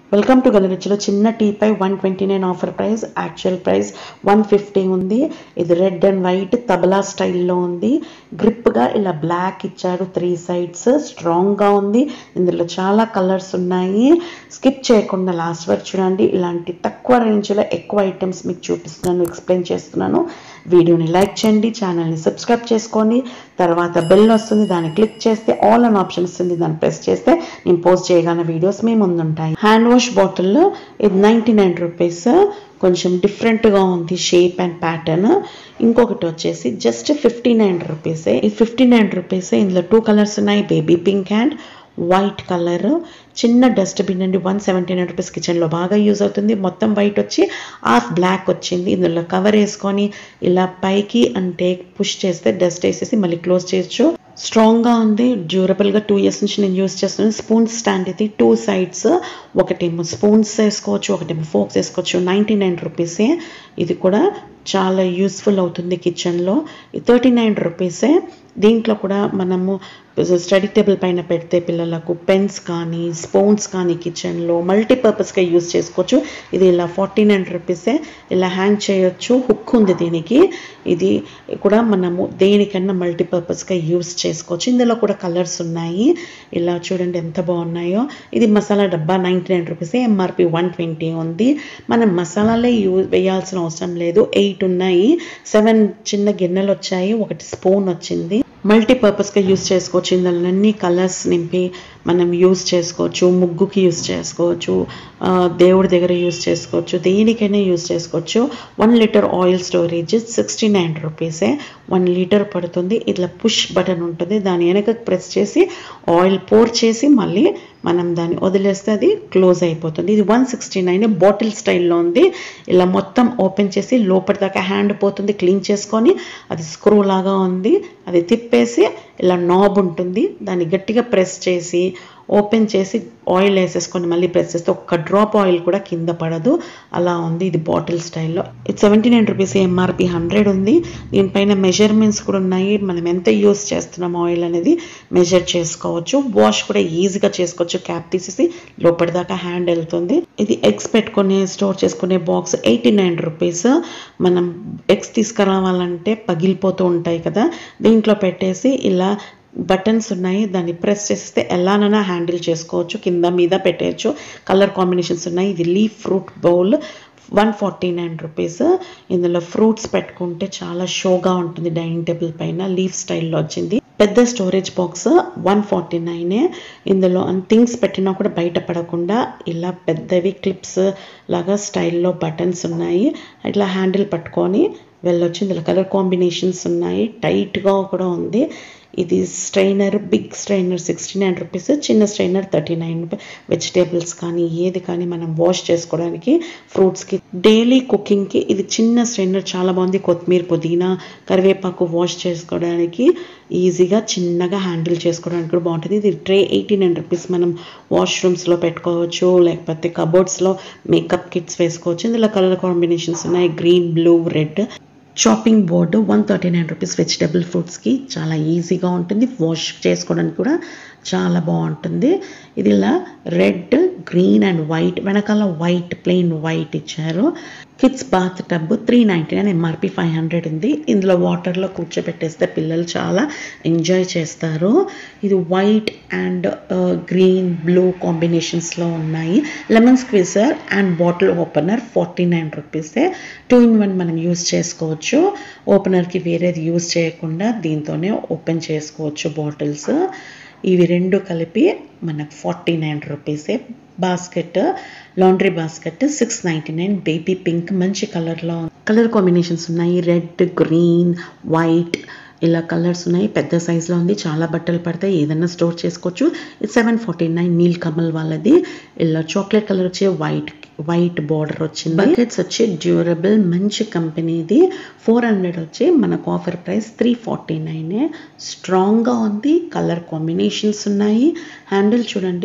welcome to గలరిచ్లో చిన్న టీపై one twenty nine offer price actual price one fifty ఉంది ఇది రెడ్ అండ్ వైట్ తబలా స్టైల్లో ఉంది గ్రిప్గా ఇలా బ్లాక్ ఇచ్చారు త్రీ సైడ్స్ స్ట్రాంగ్గా ఉంది ఇందులో చాలా కలర్స్ ఉన్నాయి స్కిప్ చేయకుండా లాస్ట్ వరకు చూడండి ఇలాంటి తక్కువ రేంజ్లో ఎక్కువ ఐటమ్స్ మీకు చూపిస్తున్నాను ఎక్స్ప్లెయిన్ చేస్తున్నాను వీడియోని లైక్ చేయండి ఛానల్ని సబ్స్క్రైబ్ చేసుకోండి తర్వాత బెల్ వస్తుంది దాన్ని క్లిక్ చేస్తే ఆల్ అన్ ఆప్షన్ వస్తుంది దాన్ని ప్రెస్ చేస్తే నేను పోస్ట్ చేయగల వీడియోస్ మీ ముందుంటాయి హ్యాండ్ వాష్ బాటిల్ ఇది నైంటీ నైన్ రూపీస్ కొంచెం డిఫరెంట్గా ఉంది షేప్ అండ్ ప్యాటర్న్ ఇంకొకటి వచ్చేసి జస్ట్ ఫిఫ్టీ నైన్ రూపీసే ఈ ఫిఫ్టీ నైన్ రూపీసే ఇందులో టూ కలర్స్ ఉన్నాయి baby pink and white colour చిన్న డస్ట్బిన్ అండి వన్ సెవెంటీ నైన్ రూపీస్ కిచెన్లో బాగా యూజ్ అవుతుంది మొత్తం వైట్ వచ్చి హాఫ్ బ్లాక్ వచ్చింది ఇందులో కవర్ వేసుకొని ఇలా పైకి అంటే పుష్ చేస్తే డస్ట్ వేసేసి మళ్ళీ క్లోజ్ చేయొచ్చు స్ట్రాంగ్గా ఉంది డ్యూరబుల్గా టూ ఇయర్స్ నుంచి నేను యూస్ చేస్తున్నాను స్పూన్ స్టాండ్ ఇది టూ సైడ్స్ ఒకటేమో స్పూన్స్ వేసుకోవచ్చు ఒకటేమో ఫోక్స్ వేసుకోవచ్చు నైంటీ నైన్ రూపీసే ఇది కూడా చాలా యూస్ఫుల్ అవుతుంది కిచెన్లో థర్టీ నైన్ రూపీసే దీంట్లో కూడా మనము స్టడీ టేబుల్ పైన పెడితే పిల్లలకు పెన్స్ కానీ స్పూన్స్ కానీ కిచెన్లో మల్టీపర్పస్గా యూస్ చేసుకోవచ్చు ఇది ఇలా ఫార్టీ నైన్ రూపీసే ఇలా హ్యాంగ్ చేయొచ్చు హుక్ ఉంది దీనికి ఇది కూడా మనము దేనికన్నా మల్టీపర్పస్గా యూస్ చేసుకోవచ్చు ఇందులో కూడా కలర్స్ ఉన్నాయి ఇలా చూడండి ఎంత బాగున్నాయో ఇది మసాలా డబ్బా ninety nine rupees MRP one twenty ఉంది మనం మసాలాలే యూ వేయాల్సిన అవసరం లేదు ఎయిట్ ఉన్నాయి సెవెన్ చిన్న గిన్నెలు వచ్చాయి ఒకటి స్పూన్ వచ్చింది మల్టీపర్పస్గా యూస్ చేసుకోవచ్చు ఇందులో అన్ని కలర్స్ నింపి మనం యూస్ చేసుకోవచ్చు ముగ్గుకి యూస్ చేసుకోవచ్చు దేవుడి దగ్గర యూస్ చేసుకోవచ్చు దేనికైనా యూస్ చేసుకోవచ్చు one litre oil storage sixty nine రూపీసే వన్ లీటర్ పడుతుంది ఇట్లా పుష్ బటన్ ఉంటుంది దాని వెనక ప్రెస్ చేసి ఆయిల్ పోర్ చేసి మళ్ళీ మనం దాన్ని వదిలేస్తే అది క్లోజ్ అయిపోతుంది ఇది వన్ సిక్స్టీ నైన్ బాటిల్ స్టైల్లో ఉంది ఇలా మొత్తం ఓపెన్ చేసి లోపలి దాకా హ్యాండ్ పోతుంది క్లీన్ చేసుకొని అది స్క్రూ లాగా ఉంది అది తిప్పేసి ఇలా నాబ్ ఉంటుంది దాన్ని గట్టిగా ప్రెస్ చేసి ఓపెన్ చేసి ఆయిల్ వేసేసుకొని మళ్ళీ ప్రెస్ చేస్తే ఒక్క డ్రాప్ ఆయిల్ కూడా కింద పడదు అలా ఉంది ఇది బాటిల్ స్టైల్లో ఇది seventy nine rupees MRP hundred ఉంది దీనిపైన మెజర్మెంట్స్ కూడా ఉన్నాయి మనం ఎంత యూస్ చేస్తున్నాం ఆయిల్ అనేది మెజర్ చేసుకోవచ్చు వాష్ కూడా ఈజీగా చేసుకోవచ్చు క్యాప్ తీసేసి లోపలి దాకా హ్యాండ్ వెళ్తుంది ఇది ఎగ్స్ పెట్టుకునే స్టోర్ చేసుకునే బాక్స్ ఎయిటీ నైన్ రూపీస్ మనం ఎగ్స్ తీసుకురావాలంటే పగిలిపోతూ ఉంటాయి కదా దీంట్లో పెట్టేసి ఇలా బటన్స్ ఉన్నాయి దాన్ని ప్రెస్ చేస్తే ఎలానైనా హ్యాండిల్ చేసుకోవచ్చు కింద మీద పెట్టేయచ్చు కలర్ కాంబినేషన్స్ ఉన్నాయి ఇది leaf fruit bowl one forty nine rupees ఇందులో ఫ్రూట్స్ పెట్టుకుంటే చాలా షోగా ఉంటుంది డైనింగ్ టేబుల్ పైన లీఫ్ స్టైల్లో వచ్చింది పెద్ద స్టోరేజ్ బాక్స్ వన్ ఫార్టీ నైనే ఇందులో థింగ్స్ పెట్టినా కూడా బయట పడకుండా ఇలా పెద్దవి క్లిప్స్ లాగా స్టైల్లో బటన్స్ ఉన్నాయి ఇట్లా హ్యాండిల్ పట్టుకొని వెళ్ళొచ్చు ఇందులో కలర్ కాంబినేషన్స్ ఉన్నాయి టైట్గా కూడా ఉంది ఇది strainer big strainer sixty nine rupees చిన్న స్ట్రైనర్ థర్టీ నైన్ వెజిటేబుల్స్ కానీ ఏది కానీ మనం వాష్ చేసుకోవడానికి ఫ్రూట్స్కి డైలీ కుకింగ్కి ఇది చిన్న స్ట్రైనర్ చాలా బాగుంది కొత్తిమీర పుదీనా కరివేపాకు వాష్ చేసుకోవడానికి ఈజీగా చిన్నగా హ్యాండిల్ చేసుకోవడానికి కూడా బాగుంటుంది ఇది ట్రే ఎయిటీ నైన్ రూపీస్ మనం వాష్రూమ్స్లో పెట్టుకోవచ్చు లేకపోతే కబోర్డ్స్లో మేకప్ కిట్స్ వేసుకోవచ్చు ఇందులో కలర్ కాంబినేషన్స్ ఉన్నాయి green blue red chopping board one thirty nine rupees vegetable ఫ్రూట్స్కి చాలా ఈజీగా ఉంటుంది వాష్ చేసుకోవడానికి కూడా చాలా బాగుంటుంది ఇది ఇలా రెడ్ గ్రీన్ అండ్ వైట్ వెనకాల వైట్ ప్లెయిన్ వైట్ ఇచ్చారు kids bath tub three ninety nine MRP five hundred ఉంది ఇందులో వాటర్లో కూర్చోబెట్టేస్తే పిల్లలు చాలా ఎంజాయ్ చేస్తారు ఇది వైట్ అండ్ గ్రీన్ బ్లూ కాంబినేషన్స్లో ఉన్నాయి lemon squeezer and bottle opener forty nine రూపీసే టూ ఇన్ వన్ మనం యూస్ చేసుకోవచ్చు ఓపెనర్కి వేరేది యూస్ చేయకుండా దీంతోనే ఓపెన్ చేసుకోవచ్చు బాటిల్స్ ఇవి రెండు కలిపి మనకు ఫార్టీ నైన్ రూపీసే basket laundry basket six ninety nine baby pink మంచి కలర్లో కలర్ కాంబినేషన్స్ ఉన్నాయి రెడ్ గ్రీన్ వైట్ ఇలా కలర్స్ ఉన్నాయి పెద్ద సైజులో ఉంది చాలా బట్టలు పడతాయి ఏదైనా స్టోర్ చేసుకోవచ్చు ఇది seven forty nine Nilkamal వాళ్ళది ఇలా చాక్లెట్ కలర్ వచ్చే వైట్ వైట్ బార్డర్ వచ్చింది బకెట్స్ వచ్చి డ్యూరబుల్ మంచి కంపెనీది ఫోర్ హండ్రెడ్ వచ్చి మనకు ఆఫర్ ప్రైస్ త్రీ ఫార్టీ నైనే స్ట్రాంగ్గా ఉంది కలర్ కాంబినేషన్స్ ఉన్నాయి హ్యాండిల్ చూడండి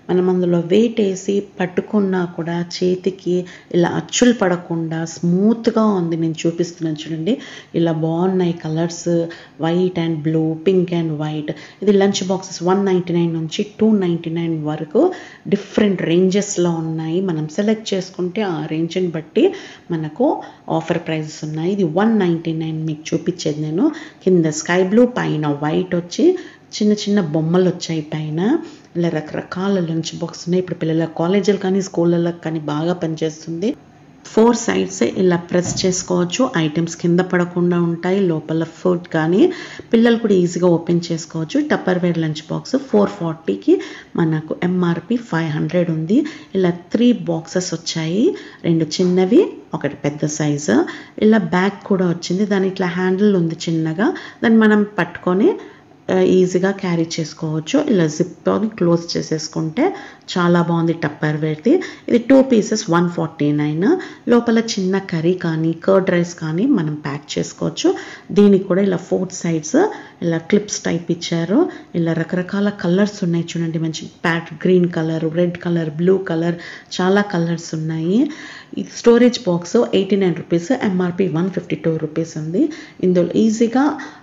మనం అందులో వెయిట్ వేసి పట్టుకున్నా కూడా చేతికి ఇలా అచ్చులు పడకుండా స్మూత్గా ఉంది నేను చూపిస్తున్నాను చూడండి ఇలా బాగున్నాయి colours white and blue pink and white ఇది lunch boxes one ninety nine నుంచి టూ నైంటీ నైన్ వరకు డిఫరెంట్ రేంజెస్లో ఉన్నాయి మనం సెలెక్ట్ చేసుకుంటే ఆ రేంజ్ని బట్టి మనకు ఆఫర్ ప్రైజెస్ ఉన్నాయి ఇది వన్ నైంటీ నైన్ మీకు చూపించేది నేను కింద స్కై బ్లూ పైన వైట్ వచ్చి చిన్న చిన్న బొమ్మలు వచ్చాయి పైన ఇలా రకరకాల లంచ్ బాక్స్ ఉన్నాయి ఇప్పుడు పిల్లల కాలేజీలు కానీ స్కూళ్ళకి కానీ బాగా పనిచేస్తుంది ఫోర్ సైడ్స్ ఇలా ప్రెస్ చేసుకోవచ్చు ఐటమ్స్ కింద పడకుండా ఉంటాయి లోపల ఫుడ్ కానీ పిల్లలు కూడా ఈజీగా ఓపెన్ చేసుకోవచ్చు Tupperware lunch box four ఫార్టీకి మనకు ఎంఆర్పి ఫైవ్ హండ్రెడ్ ఉంది ఇలా త్రీ బాక్సెస్ వచ్చాయి రెండు చిన్నవి ఒకటి పెద్ద సైజు ఇలా బ్యాగ్ కూడా వచ్చింది దాని ఇట్లా హ్యాండిల్ ఉంది చిన్నగా దాన్ని మనం పట్టుకొని ఈజీగా క్యారీ చేసుకోవచ్చు ఇలా జిప్ని క్లోజ్ చేసేసుకుంటే చాలా బాగుంది టప్పర్ వేర్ది ఇది two pieces one forty nine లోపల చిన్న కర్రీ కానీ కర్డ్ రైస్ కానీ మనం ప్యాక్ చేసుకోవచ్చు దీనికి కూడా ఇలా ఫోర్ సైడ్స్ ఇలా క్లిప్స్ టైప్ ఇచ్చారు ఇలా రకరకాల కలర్స్ ఉన్నాయి చూడండి మంచి ప్యాట్ green colour red colour blue colour చాలా కలర్స్ ఉన్నాయి ఈ storage box eighty nine rupees MRP one fifty two rupees ఉంది ఇందులో ఈజీగా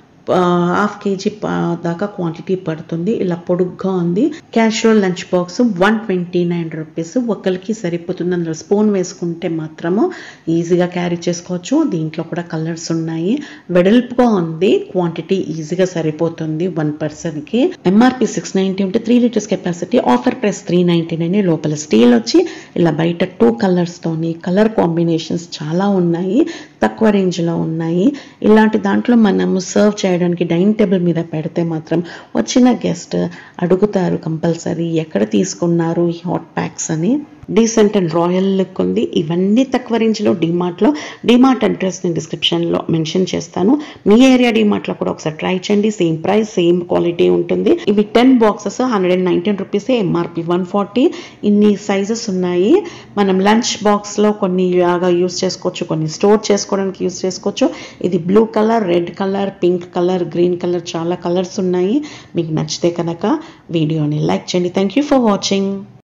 హాఫ్ కేజీ దాకా క్వాంటిటీ పడుతుంది ఇలా పొడుగ్గా ఉంది casual lunch box one twenty nine rupees ఒకరికి సరిపోతుంది అందులో స్పూన్ వేసుకుంటే మాత్రము ఈజీగా క్యారీ చేసుకోవచ్చు దీంట్లో కూడా కలర్స్ ఉన్నాయి వెడల్పుగా ఉంది క్వాంటిటీ ఈజీగా సరిపోతుంది వన్ పర్సన్కి ఎంఆర్పి సిక్స్ నైంటీ ఉంటే three litres capacity offer price three ninety nine లోపల స్టీల్ వచ్చి ఇలా బయట టూ కలర్స్తోని కలర్ కాంబినేషన్స్ చాలా ఉన్నాయి తక్కువ రేంజ్లో ఉన్నాయి ఇలాంటి దాంట్లో మనము సర్వ్ చేయడానికి డైనింగ్ టేబుల్ మీద పెడితే మాత్రం వచ్చిన గెస్ట్ అడుగుతారు కంపల్సరీ ఎక్కడ తీసుకున్నారు ఈ హాట్ ప్యాక్స్ అని డీసెంట్ అండ్ రాయల్ లుక్ ఉంది ఇవన్నీ తక్కువ రేంజ్లో డిమార్ట్లో డిమార్ట్ అడ్రస్ నేను డిస్క్రిప్షన్లో మెన్షన్ చేస్తాను మీ ఏరియా డిమార్ట్లో కూడా ఒకసారి ట్రై చేయండి సేమ్ ప్రైస్ సేమ్ క్వాలిటీ ఉంటుంది ఇవి ten boxes hundred and nineteen rupees MRP one forty ఇన్ని సైజెస్ ఉన్నాయి మనం లంచ్ బాక్స్లో కొన్ని లాగా యూస్ చేసుకోవచ్చు కొన్ని స్టోర్ చేసుకోవడానికి యూస్ చేసుకోవచ్చు ఇది blue colour red colour pink colour green colour చాలా కలర్స్ ఉన్నాయి మీకు నచ్చితే కనుక వీడియోని లైక్ చేయండి థ్యాంక్ యూ ఫర్ వాచింగ్